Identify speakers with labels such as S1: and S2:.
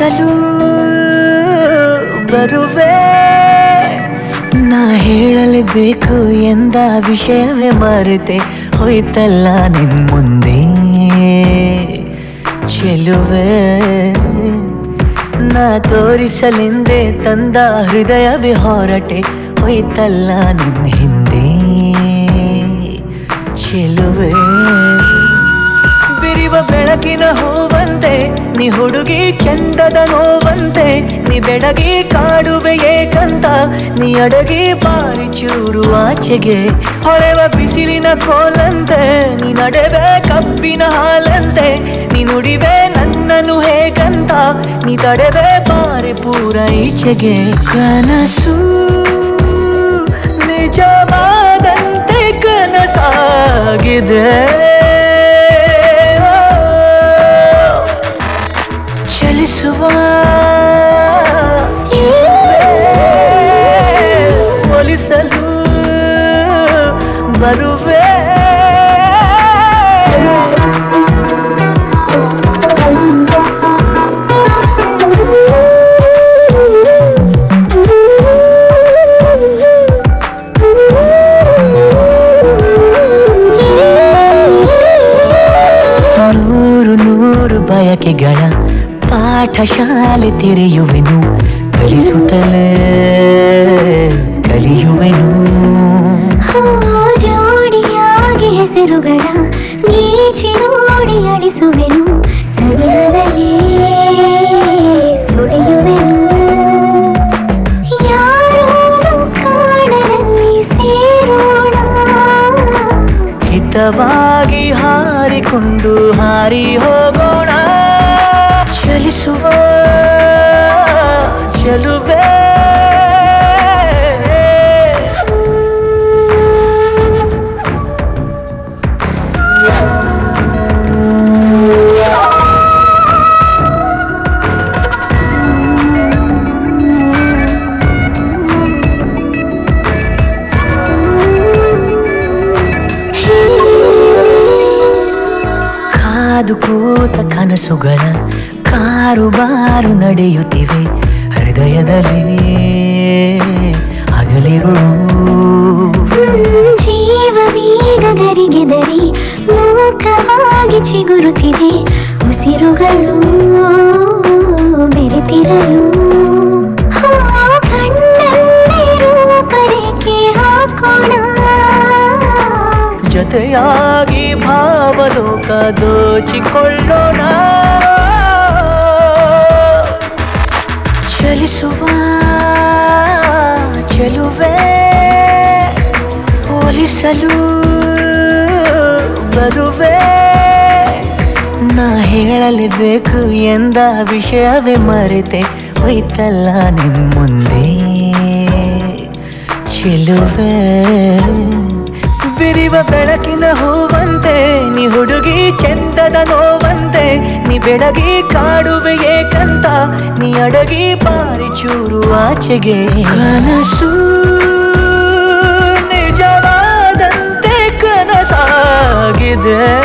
S1: ಹೋಲಿಸಲು ಬರುವೆ ನಾ ಹೇಳಲೇಬೇಕು ಎಂದ ವಿಷಯವೇ ಮರೆತೆ ಹೋಯ್ತಲ್ಲ ನಿನ್ ಮುಂದೆ ಚೆಲುವೆ ನಾ ತೋರಿಸಲೆಂದೇ ತಂದ ಹೃದಯವೇ ಹೊರಟೆ ಹೋಯ್ತಲ್ಲ ನಿನ್ನ ಹಿಂದೆ ಚೆಲುವೆ ಬಿರಿವ ಬೆಳಕಿನ ಹೂವಂತೆ ನೀ ಹುಡುಗಿ ಚಂದದ ನೋವಂತೆ ನೀ ಬೆಡಗಿ ಕಾಡುವೆ ಏಕಂತ ನೀ ಅಡಗಿ ಬಾರಿ ಚೂರು ಆಚೆಗೆ ಹೊಳೆವ ಬಿಸಿಲಿನ ಕೋಲಂತೆ ನೀ ನಡೆವೆ ಕಬ್ಬಿನ ಹಾಲಂತೆ ನೀ ನುಡಿವೆ ನನ್ನನ್ನು ಹೇಗಂತ ನೀ ತಡೆವೆ ಬಾರಿ ಪೂರ ಈಚೆಗೆ ಕನಸು ನಿಜವಾದಂತೆ ಕನಸಾಗಿದೆ ಚಲಿಸುವ ಒಲಿಸಲು ಬರುವೆ ನೂರು ನೂರು ಬಯಕೆಗಳ ಪಾಠಶಾಲೆ ತೆರೆಯುವೆನು ಕಲಿಸುತ್ತಲೇ ಕಲಿಯುವೆನು
S2: ಹೋ ಜೋಡಿಯಾಗಿ ಹೆಸರುಗಳ ಗೀಚಿ ನೋಡಿ ಅಳಿಸುವೆನು ಸರಿಯಾದಲ್ಲಿ ಸುಳಿಯುವೆನು ಯಾರೂ ಕಾಣದಲ್ಲಿ ಸೇರೋಣ
S1: ಹಿತವಾಗಿ ಹಾರಿಕೊಂಡು ಹಾರಿ ಹೋಗೋಣ ಚಲಿಸುವ ಚಲುವೆ ಕಾದು ಕೂತ ಕನಸುಗಳ ಕಾರುಬಾರು ನಡೆಯುತ್ತಿವೆ ಹೃದಯದಲ್ಲಿ ಹಗಲಿರು
S2: ಜೀವವೀಗ ಗರಿಗೆದರಿ ಮೂಕವಾಗಿ ಚಿಗುರುತ್ತಿದೆ ಉಸಿರುಗಳು ಬೆರೆತಿರಲು ಹೋ, ಕಣ್ಣಲ್ಲಿ ರೂಪರೇಖೆ ಹಾಕೋಣ
S1: ಜೊತೆಯಾಗಿ ಭಾವಲೋಕ ದೋಚಿಕೊಳ್ಳೋಣ ಚಲಿಸುವ ಚೆಲುವೆ ಹೋಲಿಸಲು ಬರುವೆ ನಾ ಹೇಳಲೇಬೇಕು ಎಂದ ವಿಷಯವೇ ಮರೆತೆ ಹೋಯ್ತಲ್ಲ ನಿನ್ ಮುಂದೆ ಚೆಲುವೆ ಬಿರಿವ ಬೆಳಕಿನ ಹೂವಂತೆ ನೀ ಹುಡುಗಿ ಚಂದದ ನೋವಂತೆ ನೀ ಬೆಡಗಿ ಕಾಡುವೆ ಏಕಂತ ನೀ ಅಡಗಿ ಬಾರಿ ಚೂರು ಆಚೆಗೆ ಕನಸು ನಿಜವಾದಂತೆ ಕನಸಾಗಿದೆ